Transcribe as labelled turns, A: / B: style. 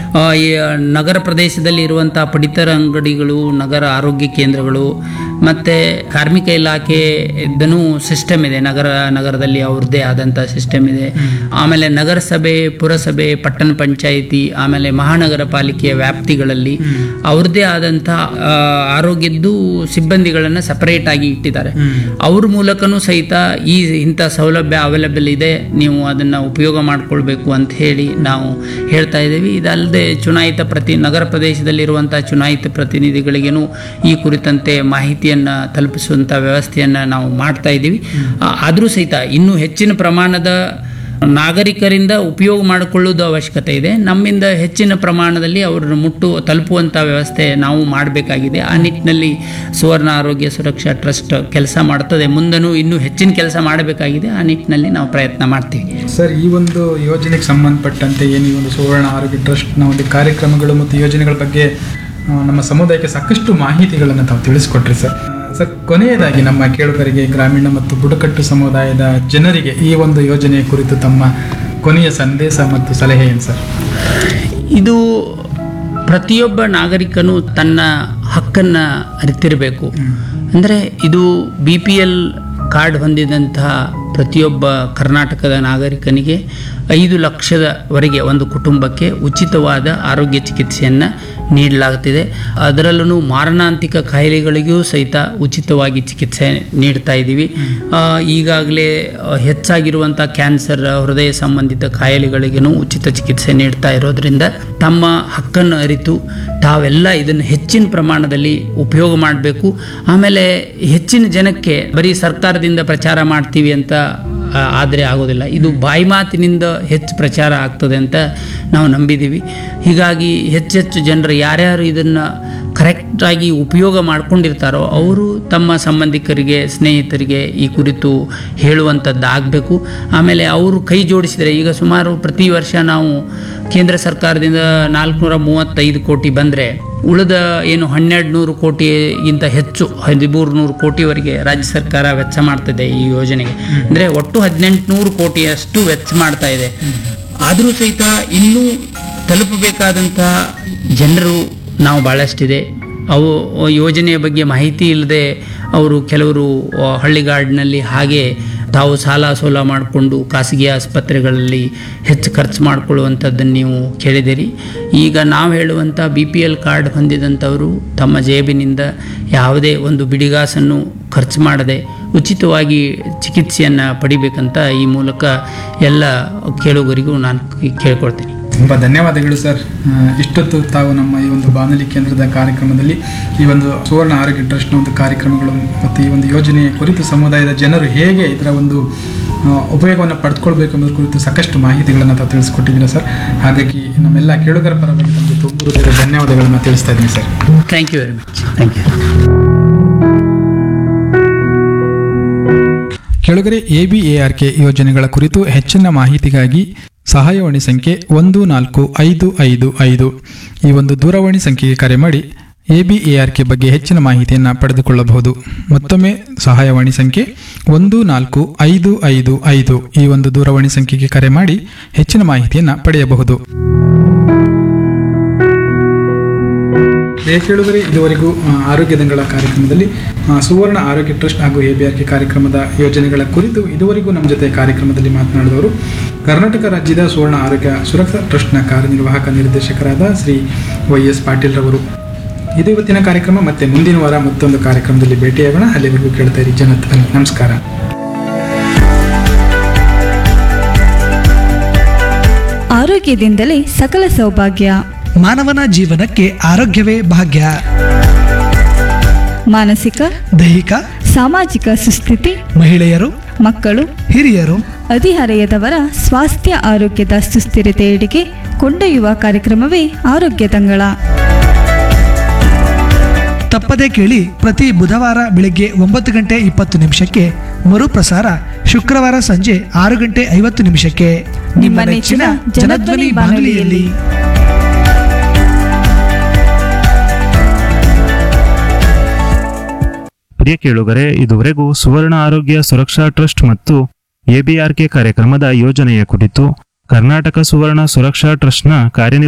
A: ಆ, ಈ ನಗರ ಪ್ರದೇಶದಲ್ಲಿ ಇರುವಂಥ ಪಡಿತರ ಅಂಗಡಿಗಳು ನಗರ ಆರೋಗ್ಯ ಕೇಂದ್ರಗಳು ಮತ್ತು ಕಾರ್ಮಿಕ ಇಲಾಖೆ ಇದನ್ನು ಸಿಸ್ಟಮ್ ಇದೆ ನಗರ ನಗರದಲ್ಲಿ ಅವ್ರದ್ದೇ ಆದಂಥ ಸಿಸ್ಟಮ್ ಇದೆ ಆಮೇಲೆ ನಗರಸಭೆ ಪುರಸಭೆ ಪಟ್ಟಣ ಪಂಚಾಯಿತಿ ಆಮೇಲೆ ಮಹಾನಗರ ಪಾಲಿಕೆಯ ವ್ಯಾಪ್ತಿಗಳಲ್ಲಿ ಅವ್ರದ್ದೇ ಆದಂಥ ಆ, ಆರೋಗ್ಯದ್ದು ಸಿಬ್ಬಂದಿಗಳನ್ನು ಸಪರೇಟ್ ಆಗಿ ಇಟ್ಟಿದ್ದಾರೆ ಅವ್ರ ಮೂಲಕನೂ ಸಹಿತ ಈ ಇಂಥ ಸೌಲಭ್ಯ ಅವೈಲಬಲ್ ಇದೆ ನೀವು ಅದನ್ನು ಉಪಯೋಗ ಮಾಡಿಕೊಳ್ಬೇಕು ಅಂತ ಹೇಳಿ ನಾವು ಹೇಳ್ತಾ ಇದ್ದೀವಿ ಇದಲ್ಲದೆ ಚುನಾಯಿತ ಪ್ರತಿ ನಗರ ಪ್ರದೇಶದಲ್ಲಿರುವಂಥ ಚುನಾಯಿತ ಪ್ರತಿನಿಧಿಗಳಿಗೇನು ಈ ಕುರಿತಂತೆ ಮಾಹಿತಿಯನ್ನು ತಲುಪಿಸುವಂಥ ವ್ಯವಸ್ಥೆಯನ್ನು ನಾವು ಮಾಡ್ತಾ ಇದ್ದೀವಿ ಆ- ಆದರೂ ಸಹಿತ ಇನ್ನೂ ಹೆಚ್ಚಿನ ಪ್ರಮಾಣದ ನಾಗರಿಕರಿಂದ ಉಪಯೋಗ ಮಾಡಿಕೊಳ್ಳುವುದು ಅವಶ್ಯಕತೆ ಇದೆ ನಮ್ಮಿಂದ ಹೆಚ್ಚಿನ ಪ್ರಮಾಣದಲ್ಲಿ ಅವ್ರನ್ನ ಮುಟ್ಟು ತಲುಪುವಂಥ ವ್ಯವಸ್ಥೆ ನಾವು ಮಾಡಬೇಕಾಗಿದೆ ಆ ನಿಟ್ಟಿನಲ್ಲಿ ಸುವರ್ಣ ಆರೋಗ್ಯ ಸುರಕ್ಷಾ ಟ್ರಸ್ಟ್ ಕೆಲಸ ಮಾಡ್ತದೆ ಮುಂದನೂ ಇನ್ನೂ ಹೆಚ್ಚಿನ ಕೆಲಸ ಮಾಡಬೇಕಾಗಿದೆ ಆ ನಿಟ್ಟಿನಲ್ಲಿ ನಾವು ಪ್ರಯತ್ನ ಮಾಡ್ತೀವಿ
B: ಸರ್ ಈ ಒಂದು ಯೋಜನೆಗೆ ಸಂಬಂಧಪಟ್ಟಂತೆ ಏನು ಈ ಒಂದು ಸುವರ್ಣ ಆರೋಗ್ಯ ಟ್ರಸ್ಟ್ನ ಒಂದು ಕಾರ್ಯಕ್ರಮಗಳು ಮತ್ತು ಯೋಜನೆಗಳ ಬಗ್ಗೆ ಆ, ನಮ್ಮ ಸಮುದಾಯಕ್ಕೆ ಸಾಕಷ್ಟು ಮಾಹಿತಿಗಳನ್ನು ತಾವು ತಿಳಿಸ್ಕೊಟ್ರಿ ಸರ್ ಆ, ಸರ್ ಕೊನೆಯದಾಗಿ ನಮ್ಮ ಕೇಳುಗರಿಗೆ ಗ್ರಾಮೀಣ ಮತ್ತು ಬುಡಕಟ್ಟು ಸಮುದಾಯದ ಜನರಿಗೆ ಈ ಒಂದು ಯೋಜನೆಯ ಕುರಿತು ತಮ್ಮ ಕೊನೆಯ ಸಂದೇಶ ಮತ್ತು ಸಲಹೆ ಏನು ಸರ್
A: ಇದು ಪ್ರತಿಯೊಬ್ಬ ನಾಗರಿಕನು ತನ್ನ ಹಕ್ಕನ್ನು ಅರಿತಿರಬೇಕು ಅಂದರೆ ಇದು ಬಿ ಪಿ ಎಲ್ ಕಾರ್ಡ್ ಹೊಂದಿದಂತಹ ಪ್ರತಿಯೊಬ್ಬ ಕರ್ನಾಟಕದ ನಾಗರಿಕನಿಗೆ ಐದು ಲಕ್ಷದವರೆಗೆ ಒಂದು ಕುಟುಂಬಕ್ಕೆ ಉಚಿತವಾದ ಆರೋಗ್ಯ ಚಿಕಿತ್ಸೆಯನ್ನು ನೀಡಲಾಗುತ್ತಿದೆ ಅದರಲ್ಲೂ ಮಾರಣಾಂತಿಕ ಕಾಯಿಲೆಗಳಿಗೂ ಸಹಿತ ಉಚಿತವಾಗಿ ಚಿಕಿತ್ಸೆ ನೀಡ್ತಾ ಇದ್ದೀವಿ ಆ, ಈಗಾಗಲೇ ಆ, ಹೆಚ್ಚಾಗಿರುವಂಥ ಕ್ಯಾನ್ಸರ್ ಹೃದಯ ಸಂಬಂಧಿತ ಕಾಯಿಲೆಗಳಿಗೂ ಉಚಿತ ಚಿಕಿತ್ಸೆ ನೀಡ್ತಾ ಇರೋದ್ರಿಂದ ತಮ್ಮ ಹಕ್ಕನ್ನು ಅರಿತು ತಾವೆಲ್ಲ ಇದನ್ನು ಹೆಚ್ಚಿನ ಪ್ರಮಾಣದಲ್ಲಿ ಉಪಯೋಗ ಮಾಡಬೇಕು ಆಮೇಲೆ ಹೆಚ್ಚಿನ ಜನಕ್ಕೆ ಬರೀ ಸರ್ಕಾರದಿಂದ ಪ್ರಚಾರ ಮಾಡ್ತೀವಿ ಅಂತ ಆ, ಆದರೆ ಆಗೋದಿಲ್ಲ ಇದು ಬಾಯಿ ಮಾತಿನಿಂದ ಹೆಚ್ಚು ಪ್ರಚಾರ ಆಗ್ತದೆ ಅಂತ ನಾವು ನಂಬಿದ್ದೀವಿ ಹೀಗಾಗಿ ಹೆಚ್ಚೆಚ್ಚು ಜನರು ಯಾರ್ಯಾರು ಇದನ್ನು ಕರೆಕ್ಟಾಗಿ ಉಪಯೋಗ ಮಾಡ್ಕೊಂಡಿರ್ತಾರೋ ಅವರು ತಮ್ಮ ಸಂಬಂಧಿಕರಿಗೆ ಸ್ನೇಹಿತರಿಗೆ ಈ ಕುರಿತು ಹೇಳುವಂಥದ್ದು ಆಗಬೇಕು ಆಮೇಲೆ ಅವರು ಕೈ ಜೋಡಿಸಿದರೆ ಈಗ ಸುಮಾರು ಪ್ರತಿ ವರ್ಷ ನಾವು ಕೇಂದ್ರ ಸರ್ಕಾರದಿಂದ ನಾಲ್ಕುನೂರ ಮೂವತ್ತೈದು ಕೋಟಿ ಬಂದರೆ ಉಳಿದ ಏನು ಹನ್ನೆರಡು ನೂರು ಕೋಟಿಗಿಂತ ಹೆಚ್ಚು ಹದಿಮೂರು ನೂರು ಕೋಟಿವರೆಗೆ ರಾಜ್ಯ ಸರ್ಕಾರ ವೆಚ್ಚ ಮಾಡ್ತಿದೆ ಈ ಯೋಜನೆಗೆ ಅಂದರೆ ಒಟ್ಟು ಹದಿನೆಂಟು ನೂರು ಕೋಟಿಯಷ್ಟು ವೆಚ್ಚ ಮಾಡ್ತಾ ಇದೆ ಆದರೂ ಸಹಿತ ಇನ್ನೂ ತಲುಪಬೇಕಾದಂಥ ಜನರು ನಾವು ಭಾಳಷ್ಟಿದೆ ಅವು ಯೋಜನೆಯ ಬಗ್ಗೆ ಮಾಹಿತಿ ಇಲ್ಲದೆ ಅವರು ಕೆಲವರು ಆ, ಹಳ್ಳಿಗಾಡಿನಲ್ಲಿ ಹಾಗೆ ತಾವು ಸಾಲ ಸೋಲ ಮಾಡಿಕೊಂಡು ಖಾಸಗಿ ಆಸ್ಪತ್ರೆಗಳಲ್ಲಿ ಹೆಚ್ಚು ಖರ್ಚು ಮಾಡಿಕೊಳ್ಳುವಂಥದ್ದನ್ನು ನೀವು ಕೇಳಿದಿರಿ ಈಗ ನಾವು ಹೇಳುವಂಥ ಬಿ ಪಿ ಎಲ್ ಕಾರ್ಡ್ ಹೊಂದಿದಂಥವರು ತಮ್ಮ ಜೇಬಿನಿಂದ ಯಾವುದೇ ಒಂದು ಬಿಡಿಗಾಸನ್ನು ಖರ್ಚು ಮಾಡದೆ ಉಚಿತವಾಗಿ ಚಿಕಿತ್ಸೆಯನ್ನು ಪಡಿಬೇಕಂತ ಈ ಮೂಲಕ ಎಲ್ಲ ಕೇಳುಗರಿಗೂ ನಾನು ಕೇಳ್ಕೊಳ್ತೀನಿ
B: ತುಂಬ ಧನ್ಯವಾದಗಳು ಸರ್ ಆ, ಇಷ್ಟೊತ್ತು ತಾವು ನಮ್ಮ ಈ ಒಂದು ಬಾನುಲಿ ಕೇಂದ್ರದ ಕಾರ್ಯಕ್ರಮದಲ್ಲಿ ಈ ಒಂದು ಸುವರ್ಣ ಆರೋಗ್ಯ ಟ್ರಸ್ಟ್ನ ಒಂದು ಕಾರ್ಯಕ್ರಮಗಳು ಮತ್ತು ಈ ಒಂದು ಯೋಜನೆಯ ಕುರಿತು ಸಮುದಾಯದ ಜನರು ಹೇಗೆ ಇದರ ಒಂದು ಆ, ಉಪಯೋಗವನ್ನು ಪಡೆದುಕೊಳ್ಬೇಕು ಅನ್ನೋದ್ರ ಕುರಿತು ಸಾಕಷ್ಟು ಮಾಹಿತಿಗಳನ್ನು ತಾವು ತಿಳಿಸ್ಕೊಟ್ಟಿದ್ದೀರಾ ಸರ್ ಹಾಗಾಗಿ ನಮ್ಮೆಲ್ಲ ಕೇಳುಗರ ಪರವಾಗಿ ತಮಗೆ ತುಂಬ ಹೃದಯದ ಧನ್ಯವಾದಗಳನ್ನು ತಿಳಿಸ್ತಾ ಇದ್ದೀನಿ sir
A: thank you very much thank you
B: ಕೆಳಗರೆ A B A R K ಯೋಜನೆಗಳ ಕುರಿತು ಹೆಚ್ಚಿನ ಮಾಹಿತಿಗಾಗಿ ಸಹಾಯವಾಣಿ ಸಂಖ್ಯೆ ಒಂದು ನಾಲ್ಕು ಐದು ಐದು ಐದು ಈ ಒಂದು ದೂರವಾಣಿ ಸಂಖ್ಯೆಗೆ ಕರೆ ಮಾಡಿ A B A R K ಬಗ್ಗೆ ಹೆಚ್ಚಿನ ಮಾಹಿತಿಯನ್ನು ಪಡೆದುಕೊಳ್ಳಬಹುದು ಮತ್ತೊಮ್ಮೆ ಸಹಾಯವಾಣಿ ಸಂಖ್ಯೆ ಒಂದು ನಾಲ್ಕು ಐದು ಐದು ಐದು ಈ ಒಂದು ದೂರವಾಣಿ ಸಂಖ್ಯೆಗೆ ಕರೆ ಮಾಡಿ ಹೆಚ್ಚಿನ ಮಾಹಿತಿಯನ್ನು ಪಡೆಯಬಹುದು ಕೇಳುಗರೆ ಇದುವರೆಗೂ ಆ, ಆರೋಗ್ಯ ದಂಗಳ ಕಾರ್ಯಕ್ರಮದಲ್ಲಿ ಆ, ಸುವರ್ಣ ಆರೋಗ್ಯ ಟ್ರಸ್ಟ್ ಹಾಗೂ ಎ ಬಿ ಆರ್ ಕೆ ಕಾರ್ಯಕ್ರಮದ ಯೋಜನೆಗಳ ಕುರಿತು ಇದುವರೆಗೂ ನಮ್ಮ ಜೊತೆ ಕಾರ್ಯಕ್ರಮದಲ್ಲಿ ಮಾತನಾಡಿದವರು ಕರ್ನಾಟಕ ರಾಜ್ಯದ ಸುವರ್ಣ ಆರೋಗ್ಯ ಸುರಕ್ಷಾ ಟ್ರಸ್ಟ್ನ ಕಾರ್ಯನಿರ್ವಾಹಕ ನಿರ್ದೇಶಕರಾದ ಶ್ರೀ ವೈ ಎಸ್ ಪಾಟೀಲ್ ರವರು ಇದು ಇವತ್ತಿನ ಕಾರ್ಯಕ್ರಮ ಮತ್ತೆ ಮುಂದಿನ ವಾರ ಮತ್ತೊಂದು ಕಾರ್ಯಕ್ರಮದಲ್ಲಿ ಭೇಟಿಯಾಗೋಣ ಅಲ್ಲಿವರೆಗೂ ಕೇಳ್ತಾ ಇರಿ ಜನತ್ ನಮಸ್ಕಾರ
C: ಆರೋಗ್ಯದಿಂದಲೇ ಸಕಲ ಸೌಭಾಗ್ಯ
D: ಮಾನವನ ಜೀವನಕ್ಕೆ ಆರೋಗ್ಯವೇ ಭಾಗ್ಯ
C: ಮಾನಸಿಕ
D: ದೈಹಿಕ
C: ಸಾಮಾಜಿಕ ಸುಸ್ಥಿತಿ
D: ಮಹಿಳೆಯರು
C: ಮಕ್ಕಳು
D: ಹಿರಿಯರು
C: ಹದಿಹರೆಯದವರ ಸ್ವಾಸ್ಥ್ಯ ಆರೋಗ್ಯದ ಸುಸ್ಥಿರತೆಯೆಡೆಗೆ ಕೊಂಡೊಯ್ಯುವ ಕಾರ್ಯಕ್ರಮವೇ ಆರೋಗ್ಯ ತಂಗಳ
D: ತಪ್ಪದೇ ಕೇಳಿ ಪ್ರತಿ ಬುಧವಾರ ಬೆಳಗ್ಗೆ ಒಂಬತ್ತು ಗಂಟೆ ಇಪ್ಪತ್ತು ನಿಮಿಷಕ್ಕೆ ಮರುಪ್ರಸಾರ ಶುಕ್ರವಾರ ಸಂಜೆ ಆರು ಗಂಟೆ ಐವತ್ತು ನಿಮಿಷಕ್ಕೆ
C: ನಿಮ್ಮ ನೆಚ್ಚಿನ ಜನಧ್ವನಿ ಬಾನುಲಿಯಲ್ಲಿ.
E: ಪ್ರಿಯ ಕೇಳುಗರೆ ಇದುವರೆಗೂ ಸುವರ್ಣ ಆರೋಗ್ಯ ಸುರಕ್ಷಾ ಟ್ರಸ್ಟ್ ಮತ್ತು ಎಬಿಆರ್ಕೆ ಕಾರ್ಯಕ್ರಮದ ಯೋಜನೆಯ ಕುರಿತು ಕರ್ನಾಟಕ ಸುವರ್ಣ ಸುರಕ್ಷಾ ಟ್ರಸ್ಟ್ನ ಕಾರ್ಯನಿರ್ವಾಹಕ